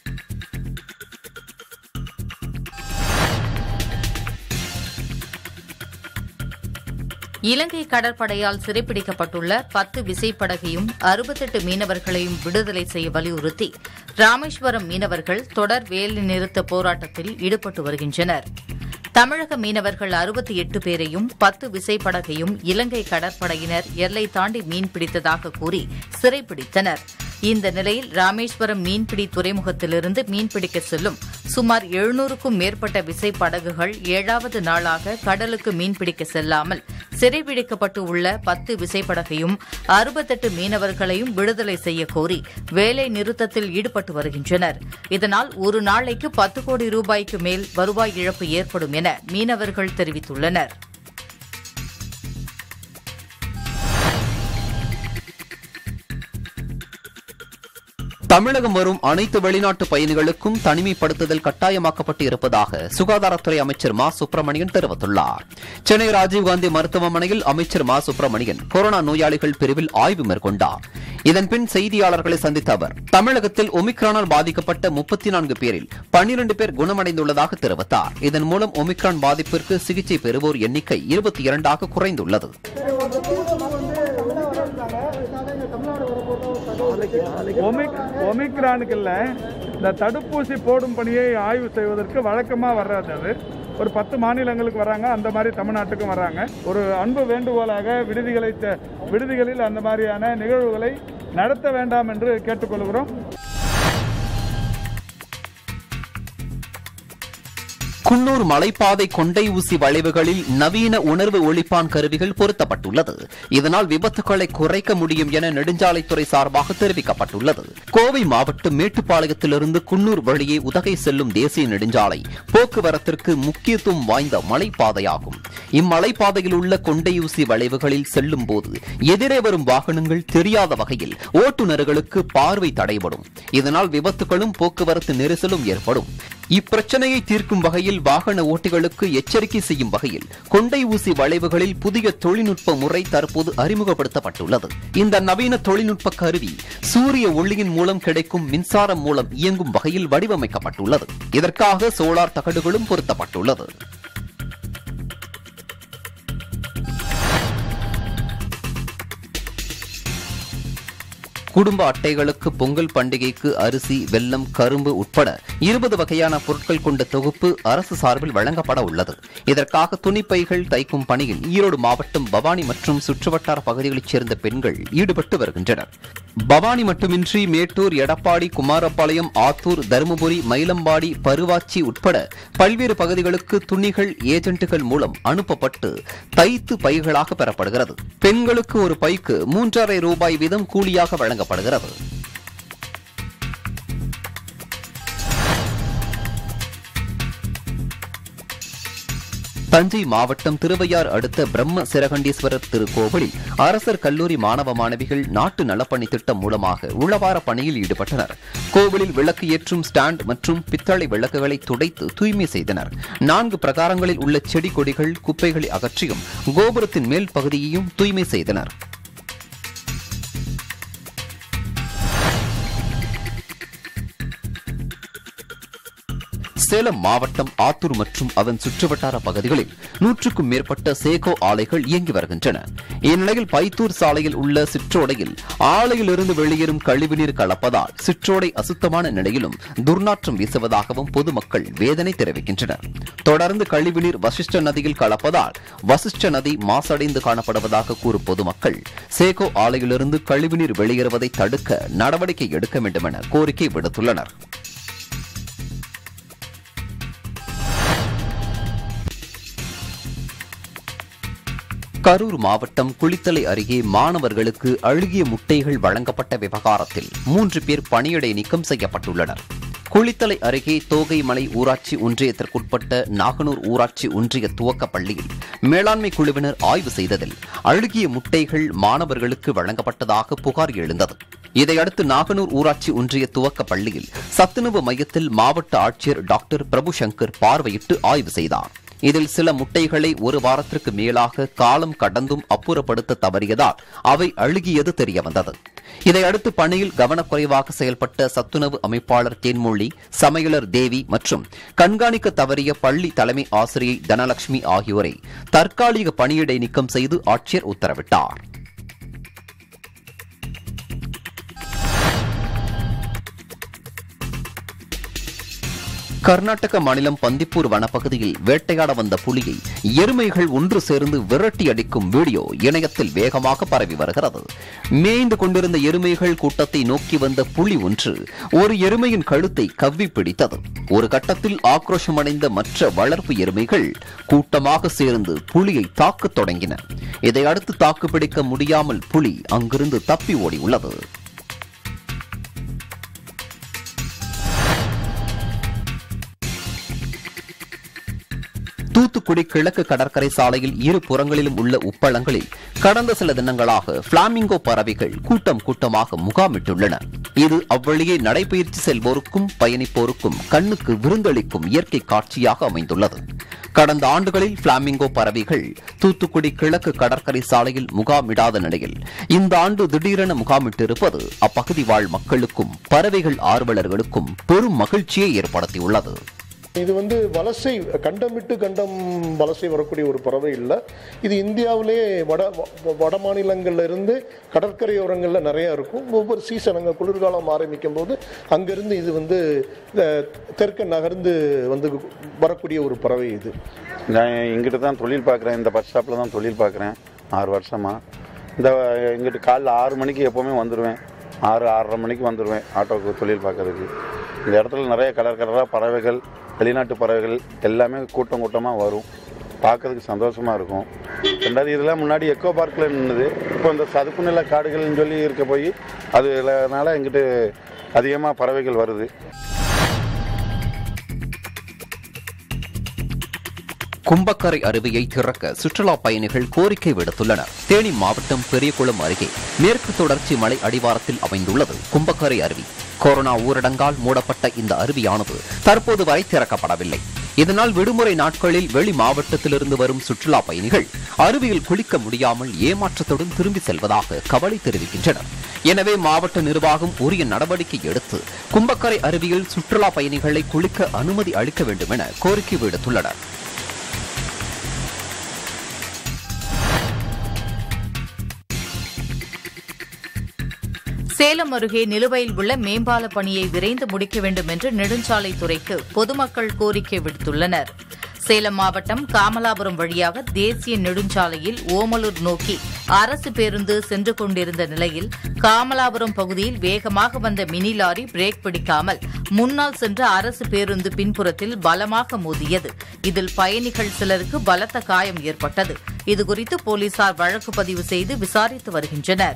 இலங்கை கடற்படையால் சிறைப்பிடிக்கப்பட்டுள்ள பத்து விசைப்படகையும் அறுபத்தெட்டு மீனவர்களையும் விடுதலை செய்ய வலியுறுத்தி ராமேஸ்வரம் மீனவர்கள் தொடர் வேலை நிறுத்த போராட்டத்தில் ஈடுபட்டு வருகின்றனர் தமிழக மீனவர்கள் அறுபத்தி எட்டு பேரையும் பத்து விசைப்படகையும் இலங்கை கடற்படையினர் எல்லை தாண்டி மீன் பிடித்ததாக கூறி சிறைப்பிடித்தனர் இந்த நிலையில் ராமேஸ்வரம் மீன்பிடி துறைமுகத்திலிருந்து மீன்பிடிக்க செல்லும் சுமார் எழுநூறுக்கும் மேற்பட்ட விசைப்படகுகள் ஏழாவது நாளாக கடலுக்கு மீன்பிடிக்க செல்லாமல் சிறைபிடிக்கப்பட்டு உள்ள பத்து விசைப்படகையும் அறுபத்தெட்டு மீனவர்களையும் விடுதலை செய்ய கோரி வேலை நிறுத்தத்தில் ஈடுபட்டு வருகின்றனர் இதனால் ஒரு நாளைக்கு பத்து கோடி ரூபாய்க்கு மேல் வருவாய் இழப்பு ஏற்படும் என மீனவர்கள் தெரிவித்துள்ளனர் தமிழகம் வரும் அனைத்து வெளிநாட்டு பயணிகளுக்கும் தனிமைப்படுத்துதல் கட்டாயமாக்கப்பட்டு இருப்பதாக சுகாதாரத்துறை அமைச்சர் மா சுப்பிரமணியன் தெரிவித்துள்ளார் சென்னை ராஜீவ்காந்தி மருத்துவமனையில் அமைச்சர் மா சுப்பிரமணியன் கொரோனா நோயாளிகள் பிரிவில் ஆய்வு மேற்கொண்டார் இதன்பின் செய்தியாளர்களை சந்தித்த அவர் தமிழகத்தில் ஒமிக்ரானால் பாதிக்கப்பட்ட முப்பத்தி நான்கு பேரில் பன்னிரண்டு பேர் குணமடைந்துள்ளதாக தெரிவித்தார் இதன் மூலம் ஒமிக்ரான் பாதிப்பிற்கு சிகிச்சை பெறுவோர் எண்ணிக்கை இருபத்தி இரண்டாக குறைந்துள்ளது ஒமிக் ஒமிக்ரானுக்கு இல்லை இந்த தடுப்பூசி போடும் பணியை ஆய்வு செய்வதற்கு வழக்கமாக வர்றது அது ஒரு பத்து மாநிலங்களுக்கு வராங்க அந்த மாதிரி தமிழ்நாட்டுக்கும் வராங்க ஒரு அன்பு வேண்டுகோளாக விடுதிகளை த- விடுதிகளில் அந்த மாதிரியான நிகழ்வுகளை நடத்த வேண்டாம் என்று கேட்டுக்கொள்கிறோம் குன்னூர் மலைப்பாதை கொண்டை ஊசி வளைவுகளில் நவீன உணர்வு ஒளிப்பான் கருவிகள் பொருத்தப்பட்டுள்ளது இதனால் விபத்துகளை குறைக்க முடியும் என நெடுஞ்சாலைத்துறை சார்பாக தெரிவிக்கப்பட்டுள்ளது கோவை மாவட்டம் மேட்டுப்பாளையத்திலிருந்து குன்னூர் வழியே உதகை செல்லும் தேசிய நெடுஞ்சாலை போக்குவரத்திற்கு முக்கியத்துவம் வாய்ந்த மலைப்பாதையாகும் இம்மலைப்பாதையில் உள்ள கொண்டையூசி வளைவுகளில் செல்லும் போது எதிரே வரும் வாகனங்கள் தெரியாத வகையில் ஓட்டுநர்களுக்கு பார்வை தடைபடும் இதனால் விபத்துகளும் போக்குவரத்து நெரிசலும் ஏற்படும் இப்பிரச்சனையை தீர்க்கும் வகையில் வாகன ஓட்டிகளுக்கு எச்சரிக்கை செய்யும் வகையில் கொண்டை ஊசி வளைவுகளில் புதிய தொழில்நுட்ப முறை தற்போது அறிமுகப்படுத்தப்பட்டுள்ளது இந்த நவீன தொழில்நுட்ப கருவி சூரிய ஒளியின் மூலம் கிடைக்கும் மின்சாரம் மூலம் இயங்கும் வகையில் வடிவமைக்கப்பட்டுள்ளது இதற்காக சோலார் தகடுகளும் பொருத்தப்பட்டுள்ளது குடும்ப அட்டைகளுக்கு பொங்கல் பண்டிகைக்கு அரிசி வெல்லம் கரும்பு உட்பட இருபது வகையான பொருட்கள் கொண்ட தொகுப்பு அரசு சார்பில் வழங்கப்பட உள்ளது இதற்காக துணிப்பைகள் தைக்கும் பணியில் ஈரோடு மாவட்டம் பவானி மற்றும் சுற்றுவட்டார பகுதிகளைச் சேர்ந்த பெண்கள் ஈடுபட்டு வருகின்றனர் பவானி மட்டுமின்றி மேட்டூர் எடப்பாடி குமாரபாளையம் ஆத்தூர் தருமபுரி மயிலம்பாடி பருவாச்சி உட்பட பல்வேறு பகுதிகளுக்கு துணிகள் ஏஜென்ட்டுகள் மூலம் அனுப்பப்பட்டு தைத்து பைகளாக பெறப்படுகிறது பெண்களுக்கு ஒரு பைக்கு மூன்றரை ரூபாய் வீதம் கூலியாக வழங்கப்படுகிறது தஞ்சை மாவட்டம் திருவையார் அடுத்த பிரம்ம சிரகண்டீஸ்வரர் திருக்கோவிலில் அரசர் கல்லூரி மாணவ மாணவிகள் நாட்டு நலப்பணி திட்டம் மூலமாக உழவார பணியில் ஈடுபட்டனர் கோவிலில் விளக்கு ஏற்றும் ஸ்டாண்ட் மற்றும் பித்தளை விளக்குகளை துடைத்து தூய்மை செய்தனர் நான்கு பிரகாரங்களில் உள்ள செடி கொடிகள் குப்பைகளை அகற்றியும் கோபுரத்தின் மேல் பகுதியையும் தூய்மை செய்தனர் சேலம் மாவட்டம் ஆத்தூர் மற்றும் அதன் சுற்றுவட்டார பகுதிகளில் நூற்றுக்கும் மேற்பட்ட சேகோ ஆலைகள் இயங்கி வருகின்றன இந்நிலையில் பைத்தூர் சாலையில் உள்ள சிற்றோடையில் ஆலையிலிருந்து வெளியேறும் கழிவுநீர் கலப்பதால் சிற்றோடை அசுத்தமான நிலையிலும் துர்நாற்றம் வீசுவதாகவும் பொதுமக்கள் வேதனை தெரிவிக்கின்றனர் தொடர்ந்து கழிவுநீர் வசிஷ்ட நதியில் கலப்பதால் வசிஷ்ட நதி மாசடைந்து காணப்படுவதாக கூறும் பொதுமக்கள் சேகோ ஆலையிலிருந்து கழிவுநீர் வெளியேறுவதை தடுக்க நடவடிக்கை எடுக்க வேண்டும் என கோரிக்கை விடுத்துள்ளனர் கரூர் மாவட்டம் குளித்தலை அருகே மாணவர்களுக்கு அழுகிய முட்டைகள் வழங்கப்பட்ட விவகாரத்தில் மூன்று பேர் பணியிடை நீக்கம் செய்யப்பட்டுள்ளனர் குளித்தலை அருகே தோகைமலை ஊராட்சி ஒன்றியத்திற்குட்பட்ட நாகனூர் ஊராட்சி ஒன்றிய துவக்கப் பள்ளியில் மேலாண்மை குழுவினர் ஆய்வு செய்ததில் அழுகிய முட்டைகள் மாணவர்களுக்கு வழங்கப்பட்டதாக புகார் எழுந்தது இதையடுத்து நாகனூர் ஊராட்சி ஒன்றிய துவக்க பள்ளியில் சத்துணவு மையத்தில் மாவட்ட ஆட்சியர் டாக்டர் பிரபு சங்கர் பார்வையிட்டு ஆய்வு செய்தார் இதில் சில முட்டைகளை ஒரு வாரத்திற்கு மேலாக காலம் கடந்தும் அப்புறப்படுத்த தவறியதால் அவை அழுகியது தெரியவந்தது இதையடுத்து பணியில் கவனக்குறைவாக செயல்பட்ட சத்துணவு அமைப்பாளர் தேன்மொழி சமையலர் தேவி மற்றும் கண்காணிக்க தவறிய பள்ளி தலைமை ஆசிரியை தனலட்சுமி ஆகியோரை தற்காலிக பணியிடை நீக்கம் செய்து ஆட்சியர் உத்தரவிட்டார் கர்நாடக மாநிலம் பந்திப்பூர் வனப்பகுதியில் வேட்டையாட வந்த புலியை எருமைகள் ஒன்று சேர்ந்து விரட்டி அடிக்கும் வீடியோ இணையத்தில் வேகமாக பரவி வருகிறது மேய்ந்து கொண்டிருந்த எருமைகள் கூட்டத்தை நோக்கி வந்த புலி ஒன்று ஒரு எருமையின் கழுத்தை கவ்வி பிடித்தது ஒரு கட்டத்தில் ஆக்ரோஷமடைந்த மற்ற வளர்ப்பு எருமைகள் கூட்டமாக சேர்ந்து புலியை தாக்கத் தொடங்கின இதையடுத்து தாக்குப்பிடிக்க முடியாமல் புலி அங்கிருந்து தப்பி ஓடியுள்ளது தூத்துக்குடி கிழக்கு கடற்கரை சாலையில் இரு புறங்களிலும் உள்ள உப்பளங்களில் கடந்த சில தினங்களாக பிளாமிங்கோ பறவைகள் கூட்டம் கூட்டமாக முகாமிட்டுள்ளன இது அவ்வழியே நடைபயிற்சி செல்வோருக்கும் பயணிப்போருக்கும் கண்ணுக்கு விருந்தளிக்கும் இயற்கை காட்சியாக அமைந்துள்ளது கடந்த ஆண்டுகளில் பிளாமிங்கோ பறவைகள் தூத்துக்குடி கிழக்கு கடற்கரை சாலையில் முகாமிடாத நிலையில் இந்த ஆண்டு திடீரென முகாமிட்டிருப்பது அப்பகுதி வாழ் மக்களுக்கும் பறவைகள் ஆர்வலர்களுக்கும் பெரும் மகிழ்ச்சியை ஏற்படுத்தியுள்ளது இது வந்து வலசை கண்டம் விட்டு கண்டம் வலசை வரக்கூடிய ஒரு பறவை இல்லை இது இந்தியாவிலே வட வ- வட மாநிலங்கள்ல இருந்து கடற்கரையோரங்களில் நிறையா இருக்கும் ஒவ்வொரு சீசன் அங்கே குளிர்காலம் ஆரம்பிக்கும் போது அங்கேருந்து இது வந்து அஹ், தெற்க நகர்ந்து வந்து வரக்கூடிய ஒரு பறவை இது நான் இங்கிட்ட தான் தொழில் பார்க்குறேன் இந்த பஸ் ஸ்டாப்பில் தான் தொழில் பார்க்குறேன் ஆறு வருஷமாக இந்த இங்கிட்டு காலைல ஆறு மணிக்கு எப்போவுமே வந்துடுவேன் ஆறு ஆறரை மணிக்கு வந்துடுவேன் ஆட்டோவுக்கு தொழில் பார்க்கறதுக்கு இந்த இடத்துல நிறைய கலர் கலராக பறவைகள் வெளிநாட்டு பறவைகள் எல்லாமே கூட்டம் கூட்டமாக வரும் பார்க்கறதுக்கு சந்தோஷமாக இருக்கும் ரெண்டாவது இதெல்லாம் முன்னாடி எக்கோ பார்க்கில் நின்றுது இப்போ இந்த சதுப்பு நில காடுகள்னு சொல்லி இருக்க போய் அதுனால எங்கிட்டு அதிகமாக பறவைகள் வருது கும்பக்கரை அருவியை திறக்க சுற்றுலா பயணிகள் கோரிக்கை விடுத்துள்ளனர் தேனி மாவட்டம் பெரியகுளம் அருகே மேற்கு தொடர்ச்சி மலை அடிவாரத்தில் அமைந்துள்ளது கும்பக்கரை அருவி கொரோனா ஊரடங்கால் மூடப்பட்ட இந்த அருவியானது தற்போது வரை திறக்கப்படவில்லை இதனால் விடுமுறை நாட்களில் வெளி மாவட்டத்திலிருந்து வரும் சுற்றுலா பயணிகள் அருவியில் குளிக்க முடியாமல் ஏமாற்றத்துடன் திரும்பி செல்வதாக கவலை தெரிவிக்கின்றனர் எனவே மாவட்ட நிர்வாகம் உரிய நடவடிக்கை எடுத்து கும்பக்கரை அருவியில் சுற்றுலா பயணிகளை குளிக்க அனுமதி அளிக்க வேண்டும் என கோரிக்கை விடுத்துள்ளனர் சேலம் அருகே நிலுவையில் உள்ள மேம்பால பணியை விரைந்து முடிக்க வேண்டும் என்று நெடுஞ்சாலைத்துறைக்கு பொதுமக்கள் கோரிக்கை விடுத்துள்ளனர் சேலம் மாவட்டம் காமலாபுரம் வழியாக தேசிய நெடுஞ்சாலையில் ஓமலூர் நோக்கி அரசு பேருந்து சென்று கொண்டிருந்த நிலையில் காமலாபுரம் பகுதியில் வேகமாக வந்த மினி லாரி பிரேக் பிடிக்காமல் முன்னால் சென்ற அரசு பேருந்து பின்புறத்தில் பலமாக மோதியது இதில் பயணிகள் சிலருக்கு பலத்த காயம் ஏற்பட்டது இதுகுறித்து போலீசார் வழக்கு பதிவு செய்து விசாரித்து வருகின்றனர்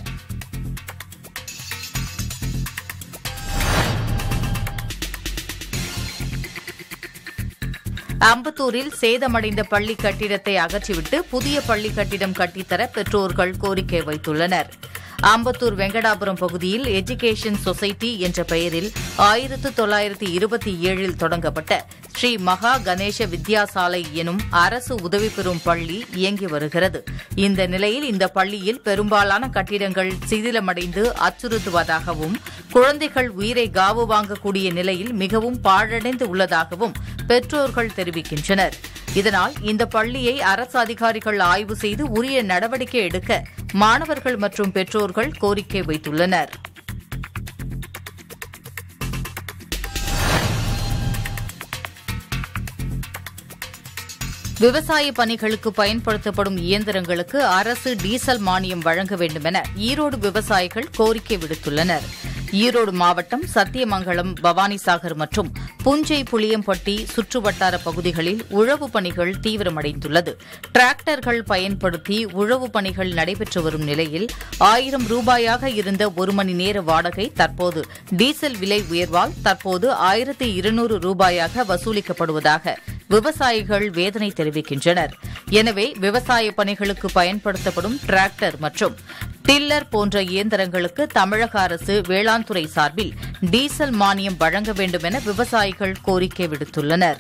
அம்பத்தூரில் சேதமடைந்த பள்ளி கட்டிடத்தை அகற்றிவிட்டு புதிய பள்ளி கட்டிடம் கட்டித்தர பெற்றோர்கள் கோரிக்கை வைத்துள்ளனர் அம்பத்தூர் வெங்கடாபுரம் பகுதியில் எஜுகேஷன் சொசைட்டி என்ற பெயரில் ஆயிரத்து தொள்ளாயிரத்து இருபத்தி ஏழில் தொடங்கப்பட்ட ஸ்ரீ மகா கணேச வித்யாசாலை எனும் அரசு உதவி பெறும் பள்ளி இயங்கி வருகிறது இந்த நிலையில் இந்த பள்ளியில் பெரும்பாலான கட்டிடங்கள் சிதிலமடைந்து அச்சுறுத்துவதாகவும் குழந்தைகள் உயிரை காவு வாங்கக்கூடிய நிலையில் மிகவும் பாழடைந்து உள்ளதாகவும் பெற்றோர்கள் தெரிவிக்கின்றனர் இதனால் இந்த பள்ளியை அரசு அதிகாரிகள் ஆய்வு செய்து உரிய நடவடிக்கை எடுக்க மாணவர்கள் மற்றும் பெற்றோர்கள் கோரிக்கை வைத்துள்ளனர் விவசாய பணிகளுக்கு பயன்படுத்தப்படும் இயந்திரங்களுக்கு அரசு டீசல் மானியம் வழங்க வேண்டுமென ஈரோடு விவசாயிகள் கோரிக்கை விடுத்துள்ளனர் ஈரோடு மாவட்டம் சத்தியமங்கலம் பவானிசாகர் மற்றும் புஞ்சை புளியம்பட்டி சுற்றுவட்டார பகுதிகளில் உழவு பணிகள் தீவிரமடைந்துள்ளது டிராக்டர்கள் பயன்படுத்தி உழவு பணிகள் நடைபெற்று வரும் நிலையில் ஆயிரம் ரூபாயாக இருந்த ஒரு மணி நேர வாடகை தற்போது டீசல் விலை உயர்வால் தற்போது ஆயிரத்து இருநூறு ரூபாயாக வசூலிக்கப்படுவதாக விவசாயிகள் வேதனை தெரிவிக்கின்றனர் எனவே விவசாய பணிகளுக்கு பயன்படுத்தப்படும் டிராக்டர் மற்றும் டில்லர் போன்ற இயந்திரங்களுக்கு தமிழக அரசு வேளாண் துறை சார்பில் டீசல் மானியம் வழங்க வேண்டும் என விவசாயிகள் கோரிக்கை விடுத்துள்ளனர்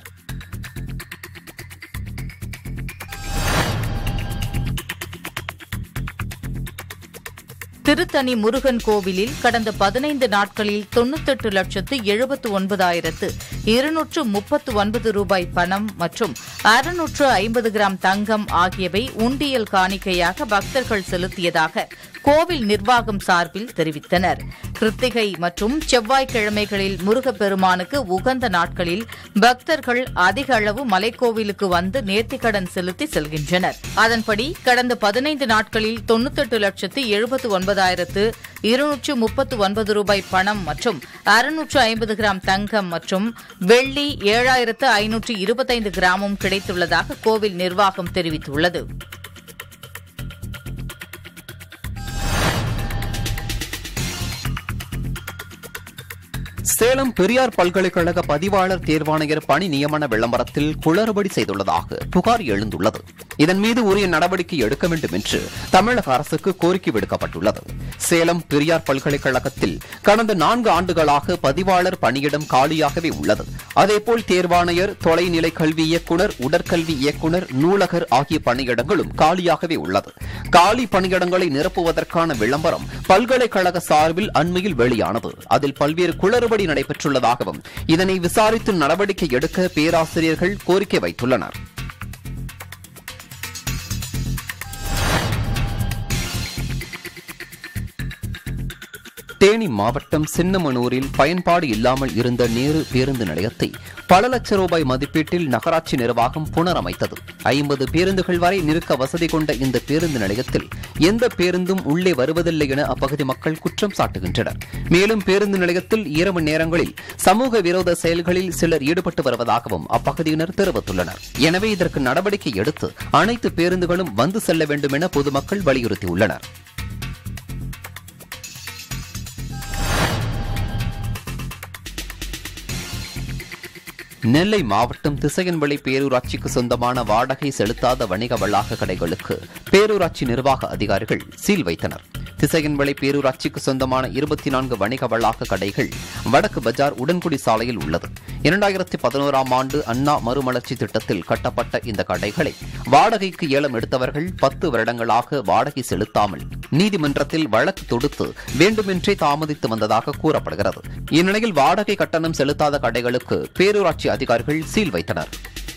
திருத்தணி முருகன் கோவிலில் கடந்த பதினைந்து நாட்களில் தொண்ணூத்தெட்டு லட்சத்து எழுபத்து ஒன்பதாயிரத்து இருநூற்று முப்பத்து ஒன்பது ரூபாய் பணம் மற்றும் அறுநூற்று ஐம்பது கிராம் தங்கம் ஆகியவை உண்டியல் காணிக்கையாக பக்தர்கள் செலுத்தியதாக கோவில் நிர்வாகம் சார்பில் தெரிவித்தனர் கிருத்திகை மற்றும் செவ்வாய்க்கிழமைகளில் முருகப்பெருமானுக்கு உகந்த நாட்களில் பக்தர்கள் அதிக அளவு மலைக்கோவிலுக்கு வந்து நேர்த்திக்கடன் செலுத்தி செல்கின்றனர் அதன்படி கடந்த பதினைந்து நாட்களில் தொண்ணூத்தெட்டு லட்சத்து எழுபத்து ஒன்பதாயிரத்து இருநூற்று முப்பத்து ஒன்பது ரூபாய் பணம் மற்றும் அறுநூற்று ஐம்பது கிராம் தங்கம் மற்றும் வெள்ளி ஏழாயிரத்து ஐநூற்று இருபத்தைந்து கிராமும் கிடைத்துள்ளதாக கோவில் நிர்வாகம் தெரிவித்துள்ளது சேலம் பெரியார் பல்கலைக்கழக பதிவாளர் தேர்வாணையர் பணி நியமன விளம்பரத்தில் குளறுபடி செய்துள்ளதாக புகார் எழுந்துள்ளது இதன் மீது உரிய நடவடிக்கை எடுக்க வேண்டும் என்று தமிழக அரசுக்கு கோரிக்கை விடுக்கப்பட்டுள்ளது சேலம் பெரியார் பல்கலைக்கழகத்தில் கடந்த நான்கு ஆண்டுகளாக பதிவாளர் பணியிடம் காலியாகவே உள்ளது அதேபோல் தேர்வாணையர் தொலைநிலை கல்வி இயக்குனர் உடற்கல்வி இயக்குனர் நூலகர் ஆகிய பணியிடங்களும் காலியாகவே உள்ளது காலி பணியிடங்களை நிரப்புவதற்கான விளம்பரம் பல்கலைக்கழக சார்பில் அண்மையில் வெளியானது அதில் பல்வேறு குளறுபடி நடைபெற்றுள்ளதாகவும் இதனை விசாரித்து நடவடிக்கை எடுக்க பேராசிரியர்கள் கோரிக்கை வைத்துள்ளனர் தேனி மாவட்டம் சின்னமனூரில் பயன்பாடு இல்லாமல் இருந்த நேரு பேருந்து நிலையத்தை பல லட்சம் ரூபாய் மதிப்பீட்டில் நகராட்சி நிர்வாகம் புனரமைத்தது ஐம்பது பேருந்துகள் வரை நிற்க வசதி கொண்ட இந்த பேருந்து நிலையத்தில் எந்த பேருந்தும் உள்ளே வருவதில்லை என அப்பகுதி மக்கள் குற்றம் சாட்டுகின்றனர் மேலும் பேருந்து நிலையத்தில் இரவு நேரங்களில் சமூக விரோத செயல்களில் சிலர் ஈடுபட்டு வருவதாகவும் அப்பகுதியினர் தெரிவித்துள்ளனர் எனவே இதற்கு நடவடிக்கை எடுத்து அனைத்து பேருந்துகளும் வந்து செல்ல வேண்டும் என பொதுமக்கள் வலியுறுத்தியுள்ளனர் நெல்லை மாவட்டம் திசையன்விளை பேரூராட்சிக்கு சொந்தமான வாடகை செலுத்தாத வணிக வளாக கடைகளுக்கு பேரூராட்சி நிர்வாக அதிகாரிகள் சீல் வைத்தனர் திசையன்விளை பேரூராட்சிக்கு சொந்தமான இருபத்தி நான்கு வணிக வளாக கடைகள் வடக்கு பஜார் உடன்குடி சாலையில் உள்ளது இரண்டாயிரத்தி பதினோராம் ஆண்டு அண்ணா மறுமலர்ச்சி திட்டத்தில் கட்டப்பட்ட இந்த கடைகளை வாடகைக்கு ஏலம் எடுத்தவர்கள் பத்து வருடங்களாக வாடகை செலுத்தாமல் நீதிமன்றத்தில் வழக்கு தொடுத்து வேண்டுமென்றே தாமதித்து வந்ததாக கூறப்படுகிறது இந்நிலையில் வாடகை கட்டணம் செலுத்தாத கடைகளுக்கு பேரூராட்சி அதிகாரிகள் சீல் வைத்தனர்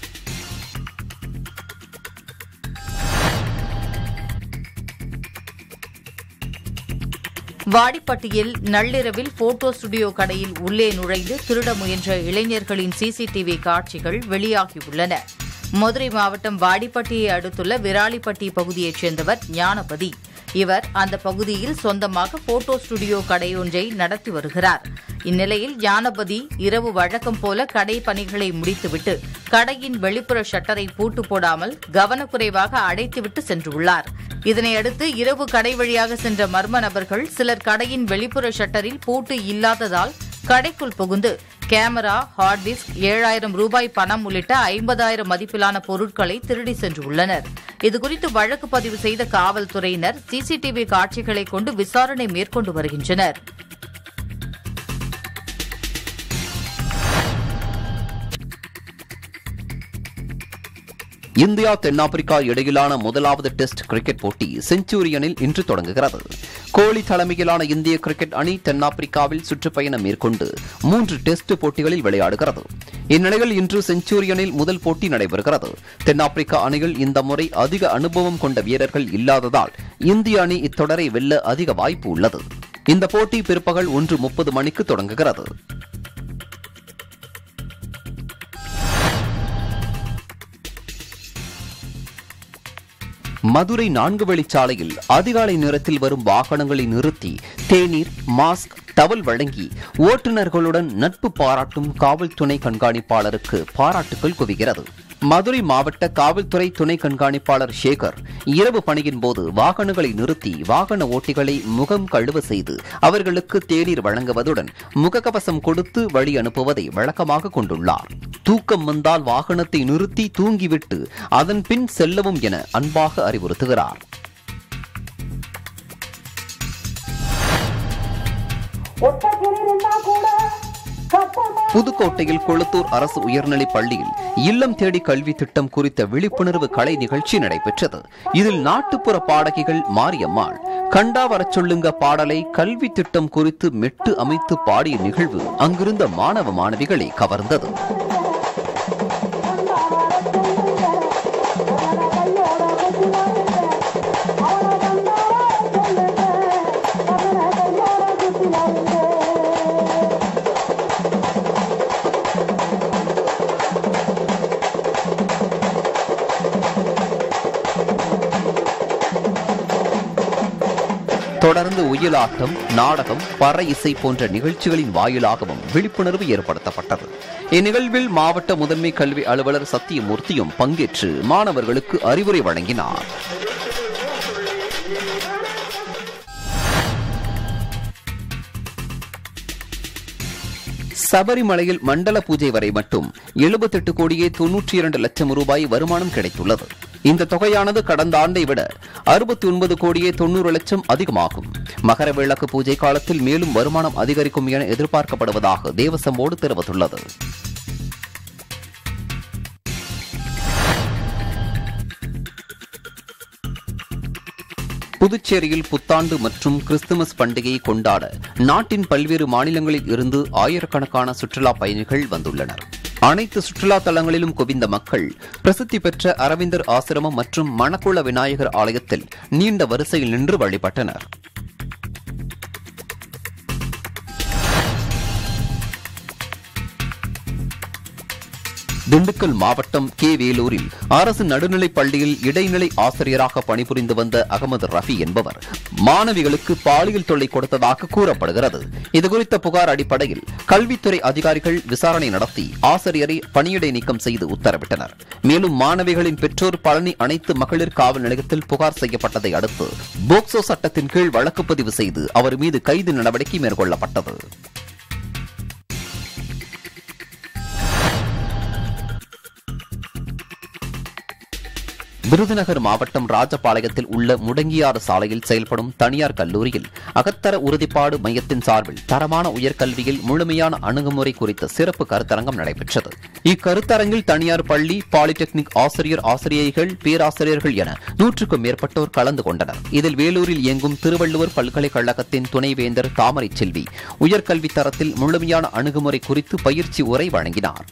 வாடிப்பட்டியில் நள்ளிரவில் போட்டோ ஸ்டுடியோ கடையில் உள்ளே நுழைந்து திருட முயன்ற இளைஞர்களின் சிசிடிவி காட்சிகள் வெளியாகியுள்ளன மதுரை மாவட்டம் வாடிப்பட்டியை அடுத்துள்ள விராலிப்பட்டி பகுதியைச் சேர்ந்தவர் ஞானபதி இவர் அந்த பகுதியில் சொந்தமாக போட்டோ ஸ்டுடியோ கடையொன்றை நடத்தி வருகிறார் இந்நிலையில் ஞானபதி இரவு வழக்கம் போல கடை பணிகளை முடித்துவிட்டு கடையின் வெளிப்புற ஷட்டரை பூட்டு போடாமல் கவனக்குறைவாக அடைத்துவிட்டு சென்றுள்ளார் இதனையடுத்து இரவு கடை வழியாக சென்ற மர்ம நபர்கள் சிலர் கடையின் வெளிப்புற ஷட்டரில் பூட்டு இல்லாததால் கடைக்குள் புகுந்து கேமரா ஹார்ட் டிஸ்க் ஏழாயிரம் ரூபாய் பணம் உள்ளிட்ட ஐம்பதாயிரம் மதிப்பிலான பொருட்களை திருடி சென்றுள்ளனர் இதுகுறித்து வழக்கு பதிவு செய்த காவல்துறையினர் சிசிடிவி காட்சிகளை கொண்டு விசாரணை மேற்கொண்டு வருகின்றனர் இந்தியா தென்னாப்பிரிக்கா இடையிலான முதலாவது டெஸ்ட் கிரிக்கெட் போட்டி செஞ்சுரியனில் இன்று தொடங்குகிறது கோலி தலைமையிலான இந்திய கிரிக்கெட் அணி தென்னாப்பிரிக்காவில் சுற்றுப்பயணம் மேற்கொண்டு மூன்று டெஸ்ட் போட்டிகளில் விளையாடுகிறது இந்நிலையில் இன்று செஞ்சுரியனில் முதல் போட்டி நடைபெறுகிறது தென்னாப்பிரிக்கா அணியில் இந்த முறை அதிக அனுபவம் கொண்ட வீரர்கள் இல்லாததால் இந்திய அணி இத்தொடரை வெல்ல அதிக வாய்ப்பு உள்ளது இந்த போட்டி பிற்பகல் ஒன்று முப்பது மணிக்கு தொடங்குகிறது மதுரை நான்கு வழிச்சாலையில் அதிகாலை நேரத்தில் வரும் வாகனங்களை நிறுத்தி தேநீர் மாஸ்க் டவல் வழங்கி ஓட்டுநர்களுடன் நட்பு பாராட்டும் காவல் துணை கண்காணிப்பாளருக்கு பாராட்டுகள் குவிகிறது மதுரை மாவட்ட காவல்துறை துணை கண்காணிப்பாளர் சேகர் இரவு பணியின் போது வாகனங்களை நிறுத்தி வாகன ஓட்டிகளை முகம் கழுவ செய்து அவர்களுக்கு தேநீர் வழங்குவதுடன் முகக்கவசம் கொடுத்து வழி அனுப்புவதை வழக்கமாக கொண்டுள்ளார் தூக்கம் வந்தால் வாகனத்தை நிறுத்தி தூங்கிவிட்டு அதன் பின் செல்லவும் என அன்பாக அறிவுறுத்துகிறார் புதுக்கோட்டையில் கொளத்தூர் அரசு உயர்நிலைப் பள்ளியில் இல்லம் தேடி கல்வி திட்டம் குறித்த விழிப்புணர்வு கலை நிகழ்ச்சி நடைபெற்றது இதில் நாட்டுப்புற பாடகிகள் மாரியம்மாள் கண்டா வரச் சொல்லுங்க பாடலை கல்வி திட்டம் குறித்து மெட்டு அமைத்து பாடிய நிகழ்வு அங்கிருந்த மாணவ மாணவிகளை கவர்ந்தது தொடர்ந்து ஒயிலாட்டம் நாடகம் பற இசை போன்ற நிகழ்ச்சிகளின் வாயிலாகவும் விழிப்புணர்வு ஏற்படுத்தப்பட்டது இந்நிகழ்வில் மாவட்ட முதன்மை கல்வி அலுவலர் சத்தியமூர்த்தியும் பங்கேற்று மாணவர்களுக்கு அறிவுரை வழங்கினார் சபரிமலையில் மண்டல பூஜை வரை மட்டும் எழுபத்தெட்டு கோடியே தொன்னூற்றி இரண்டு லட்சம் ரூபாய் வருமானம் கிடைத்துள்ளது இந்த தொகையானது கடந்த ஆண்டை விட அறுபத்தி ஒன்பது கோடியே தொன்னூறு லட்சம் அதிகமாகும் மகர விளக்கு பூஜை காலத்தில் மேலும் வருமானம் அதிகரிக்கும் என எதிர்பார்க்கப்படுவதாக தேவசம் போர்டு தெரிவித்துள்ளது புதுச்சேரியில் புத்தாண்டு மற்றும் கிறிஸ்துமஸ் பண்டிகையை கொண்டாட நாட்டின் பல்வேறு மாநிலங்களில் இருந்து ஆயிரக்கணக்கான சுற்றுலா பயணிகள் வந்துள்ளனர் அனைத்து சுற்றுலா தலங்களிலும் குவிந்த மக்கள் பிரசித்தி பெற்ற அரவிந்தர் ஆசிரமம் மற்றும் மணக்குள விநாயகர் ஆலயத்தில் நீண்ட வரிசையில் நின்று வழிபட்டனர் திண்டுக்கல் மாவட்டம் கே வேலூரில் அரசு நடுநிலைப் பள்ளியில் இடைநிலை ஆசிரியராக பணிபுரிந்து வந்த அகமது ரஃபி என்பவர் மாணவிகளுக்கு பாலியல் தொல்லை கொடுத்ததாக கூறப்படுகிறது இதுகுறித்த புகார் அடிப்படையில் கல்வித்துறை அதிகாரிகள் விசாரணை நடத்தி ஆசிரியரை பணியிடை நீக்கம் செய்து உத்தரவிட்டனர் மேலும் மாணவிகளின் பெற்றோர் பழனி அனைத்து மகளிர் காவல் நிலையத்தில் புகார் செய்யப்பட்டதை அடுத்து போக்சோ சட்டத்தின் கீழ் வழக்கு பதிவு செய்து அவர் மீது கைது நடவடிக்கை மேற்கொள்ளப்பட்டது விருதுநகர் மாவட்டம் ராஜபாளையத்தில் உள்ள முடங்கியாறு சாலையில் செயல்படும் தனியார் கல்லூரியில் அகத்தர உறுதிப்பாடு மையத்தின் சார்பில் தரமான உயர்கல்வியில் முழுமையான அணுகுமுறை குறித்த சிறப்பு கருத்தரங்கம் நடைபெற்றது இக்கருத்தரங்கில் தனியார் பள்ளி பாலிடெக்னிக் ஆசிரியர் ஆசிரியைகள் பேராசிரியர்கள் என நூற்றுக்கும் மேற்பட்டோர் கலந்து கொண்டனர் இதில் வேலூரில் இயங்கும் திருவள்ளுவர் பல்கலைக்கழகத்தின் துணைவேந்தர் தாமரை செல்வி உயர்கல்வி தரத்தில் முழுமையான அணுகுமுறை குறித்து பயிற்சி உரை வழங்கினார்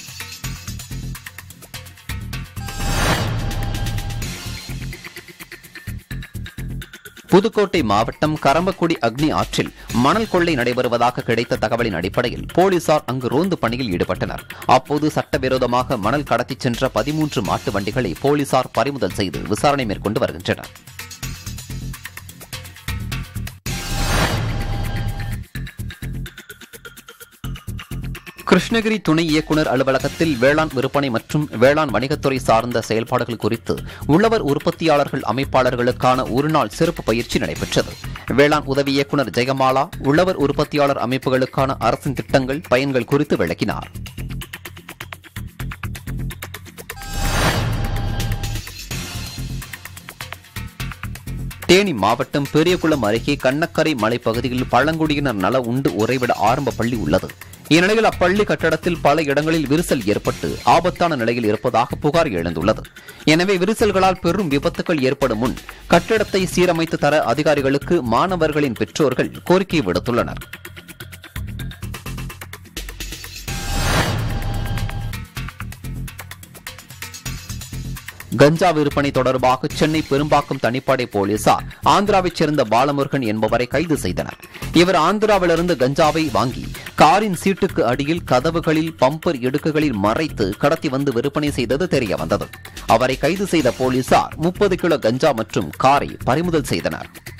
புதுக்கோட்டை மாவட்டம் கரம்பக்குடி அக்னி ஆற்றில் மணல் கொள்ளை நடைபெறுவதாக கிடைத்த தகவலின் அடிப்படையில் போலீசார் அங்கு ரோந்து பணியில் ஈடுபட்டனர் அப்போது சட்டவிரோதமாக மணல் கடத்திச் சென்ற பதிமூன்று மாட்டு வண்டிகளை போலீசார் பறிமுதல் செய்து விசாரணை மேற்கொண்டு வருகின்றனர் கிருஷ்ணகிரி துணை இயக்குநர் அலுவலகத்தில் வேளாண் விற்பனை மற்றும் வேளாண் வணிகத்துறை சார்ந்த செயல்பாடுகள் குறித்து உழவர் உற்பத்தியாளர்கள் அமைப்பாளர்களுக்கான ஒருநாள் சிறப்பு பயிற்சி நடைபெற்றது வேளாண் உதவி இயக்குநர் ஜெயமாலா உழவர் உற்பத்தியாளர் அமைப்புகளுக்கான அரசின் திட்டங்கள் பயன்கள் குறித்து விளக்கினார் தேனி மாவட்டம் பெரியகுளம் அருகே கண்ணக்கரை மலைப்பகுதியில் பழங்குடியினர் நல உண்டு உறைவிட ஆரம்ப பள்ளி உள்ளது இந்நிலையில் அப்பள்ளி கட்டடத்தில் பல இடங்களில் விரிசல் ஏற்பட்டு ஆபத்தான நிலையில் இருப்பதாக புகார் எழுந்துள்ளது எனவே விரிசல்களால் பெரும் விபத்துகள் ஏற்படும் முன் கட்டிடத்தை சீரமைத்து தர அதிகாரிகளுக்கு மாணவர்களின் பெற்றோர்கள் கோரிக்கை விடுத்துள்ளனர் கஞ்சா விற்பனை தொடர்பாக சென்னை பெரும்பாக்கம் தனிப்படை போலீசார் ஆந்திராவைச் சேர்ந்த பாலமுருகன் என்பவரை கைது செய்தனர் இவர் ஆந்திராவிலிருந்து கஞ்சாவை வாங்கி காரின் சீட்டுக்கு அடியில் கதவுகளில் பம்பர் இடுக்குகளில் மறைத்து கடத்தி வந்து விற்பனை செய்தது தெரிய வந்தது அவரை கைது செய்த போலீசார் முப்பது கிலோ கஞ்சா மற்றும் காரை பறிமுதல் செய்தனர்